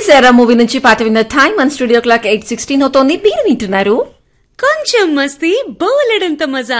సెరా movie నుంచి పాట విన్న టైం మన స్టూడియో క్లాక్ ఎయిట్ సిక్స్టీన్ అవుతోంది మీరు వింటున్నారు కొంచెం మస్తీ బోలెడంత మజా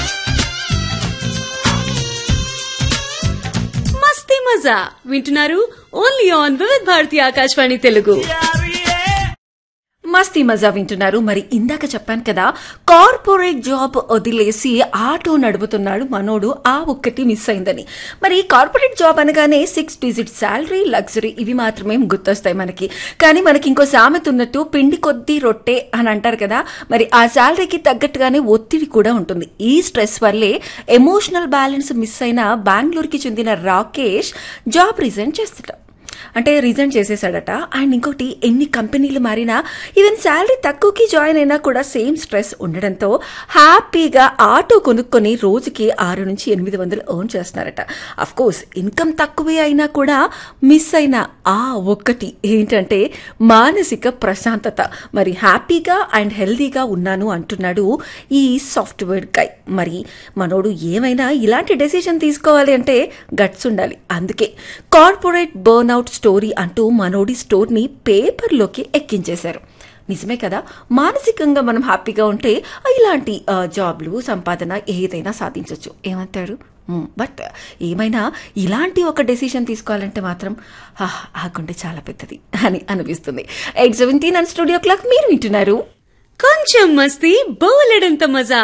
మస్తీ మజా వింటున్నారు ఓన్లీ ఆన్ వివిధ్ భారతి ఆకాశవాణి తెలుగు మస్తీ మజా వింటున్నారు మరి ఇందాక చెప్పాను కదా కార్పొరేట్ జాబ్ వదిలేసి ఆటో నడుపుతున్నాడు మనోడు ఆ ఒక్కటి మిస్ అయిందని మరి కార్పొరేట్ జాబ్ అనగానే సిక్స్ డిజిట్ శాలరీ లగ్జరీ ఇవి మాత్రమే గుర్తొస్తాయి మనకి కానీ మనకి ఇంకో సామెత ఉన్నట్టు పిండి కొద్దీ రొట్టె అని అంటారు కదా మరి ఆ శాలరీకి తగ్గట్టుగానే ఒత్తిడి కూడా ఉంటుంది ఈ స్ట్రెస్ వల్లే ఎమోషనల్ బ్యాలెన్స్ మిస్ అయిన బెంగళూరుకి చెందిన రాకేష్ జాబ్ రిజైన్ చేస్తాడు అంటే రిజైన్ చేసేసాడట అండ్ ఇంకోటి ఎన్ని కంపెనీలు మారినా ఈవెన్ శాలరీ తక్కువకి జాయిన్ అయినా కూడా సేమ్ స్ట్రెస్ ఉండడంతో హ్యాపీగా ఆటో కొనుక్కొని రోజుకి ఆరు నుంచి ఎనిమిది వందలు ఎర్న్ చేస్తున్నారట అఫ్ కోర్స్ ఇన్కమ్ తక్కువే అయినా కూడా మిస్ అయిన ఆ ఒక్కటి ఏంటంటే మానసిక ప్రశాంతత మరి హ్యాపీగా అండ్ హెల్దీగా ఉన్నాను అంటున్నాడు ఈ సాఫ్ట్వేర్ గై మరి మనోడు ఏమైనా ఇలాంటి డెసిషన్ తీసుకోవాలి అంటే గట్స్ ఉండాలి అందుకే కార్పొరేట్ బర్న్అవుట్ స్టోరీ అంటూ మనోడి స్టోర్ని పేపర్లోకి ఎక్కించేశారు నిజమే కదా మానసికంగా మనం హ్యాపీగా ఉంటే ఇలాంటి ఆ, జాబ్లు సంపాదన ఏదైనా సాధించవచ్చు ఏమంటారు మ్మ్. బట్ ఏమైనా ఇలాంటి ఒక డెసిషన్ తీసుకోవాలంటే మాత్రం ఆహ్, ఆ గుండె చాలా పెద్దది అని అనిపిస్తుంది eight seventeen and studio clock మీరు వింటున్నారు కొంచెం మస్తీ బోలెడంత మజా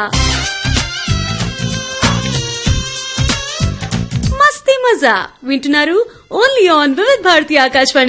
మస్తీ మజా వింటున్నారు ఓన్లీ ఆన్ వివిధ్ భారతి ఆకాశవాణి